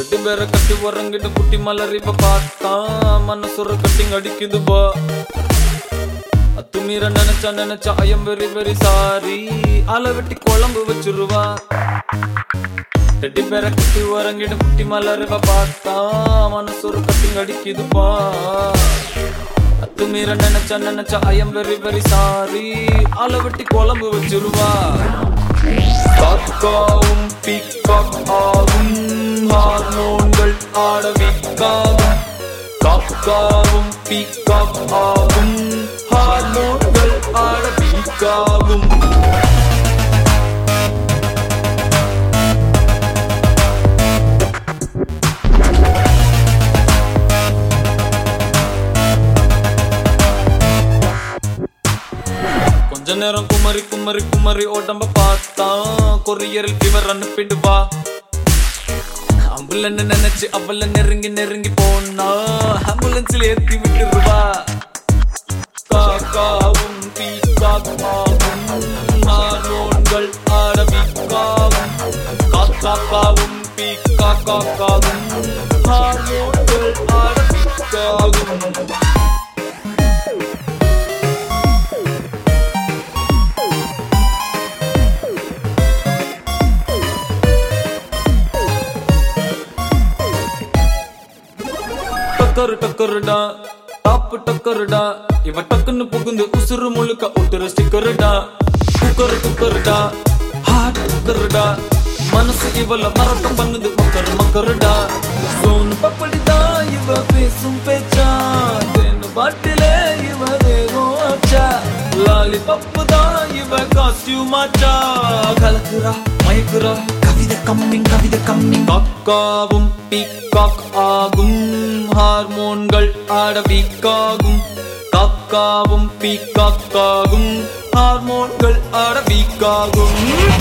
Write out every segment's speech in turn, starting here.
ரெண்டு பேரை கட்டி உறங்கிட்டு குட்டி மலர் இப்ப பார்த்தா மனசுற கட்டிங் அடிக்குது பா அத்துமீற நினைச்சா நினைச்சா ஐயம் வெரி வெரி சாரி அலை வெட்டி குழம்பு வச்சிருவா ரெட்டி பேரை கட்டி உறங்கிட்டு குட்டி மலர் இப்ப பார்த்தா மனசுற கட்டிங் அடிக்குதுப்பா அத்துமீற நினைச்சா நினைச்சா ஐயம் வெரி வெரி சாரி அலை வெட்டி குழம்பு வச்சிருவா காக்காவும் பீக்காக் ஆகும் ஹார்மோன்கள் ஆடவிக்காகும் காக்காவும் பீக்காக் ஆகும் ஹார்மோன்கள் ஆடவிக்காகும் கொஞ்ச நேரம் குமரி குமரி குமரி உடம்ப பார்த்தா கொரியரில் ஃபீவர் அனுப்பிடுவா அம்புலன்னு நினைச்சு அவள நெருங்கி நெருங்கி போனா ஆம்புலன்ஸ்ல ஏத்தி விட்டுருவா காக்காவும் பீக்காக்காவும் ஹார்மோன்கள் ஆரம்பிக்காவும் காக்காக்காவும் பீக்காக்காவும் ஹார்மோன்கள் ஆரம்பிக்காகும் டக்கரு டக்கருடா டாப்பு டக்கருடா இவ டக்குன்னு புகுந்து உசுறு முழுக்க ஒட்டுற ஸ்டிக்கருடா குக்கரு குக்கருடா ஹார்ட் குக்கருடா மனசு இவள மறக்கம் பண்ணுது மக்கரு மக்கருடா சோனு பப்படிதா இவ பேசும் பேச்சா தேனு பாட்டிலே இவ தேகம் ஆச்சா லாலி பப்பு தான் இவ காஸ்டியூம் ஆச்சா கலக்குறா மயக்குறா கவிதை கம்மிங் கவிதை கம்மிங் காக்காவும் பீக்காக் ஆகும் ஹார்மோன்கள் ஆட வீக்காகும் காக்காவும் பீக்காக்காகும் ஹார்மோன்கள் ஆட வீக்காகும்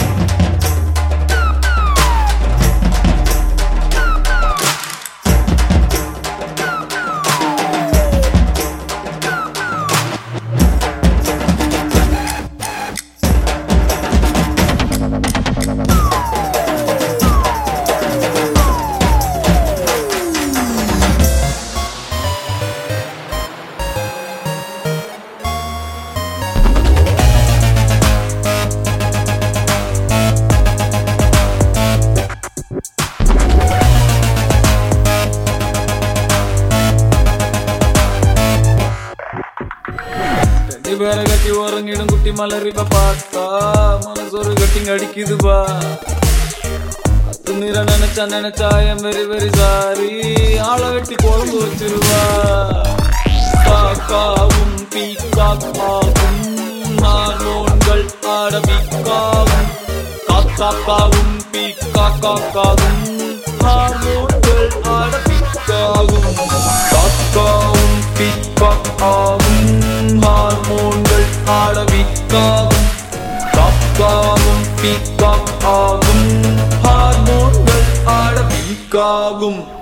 ரெண்டு பேரை கட்டி உறங்கிடும் குட்டி மலரிப்ப பார்த்தா மனசொரு கட்டிங் அடிக்குதுப்பா அத்து மீற நினைச்சா நினைச்சா என் வெரி வெரி சாரி ஆளை வெட்டி குழம்பு வச்சிருவா காக்காவும் பீக்காக்காவும் ஹார்மோன்கள் ஆடவிக்காவும் காக்காக்காவும் பீக்காக்காவும் ஹார்மோன்கள் ஆடவிக்காகும் காக்காவும் பீக்காக்காவும் ஹார்மோன்கள் ஆடவிக்காகும் காக்காவும் பீக்காக்காவும் ஹார்மோன்கள் ஆடவிக்காகும்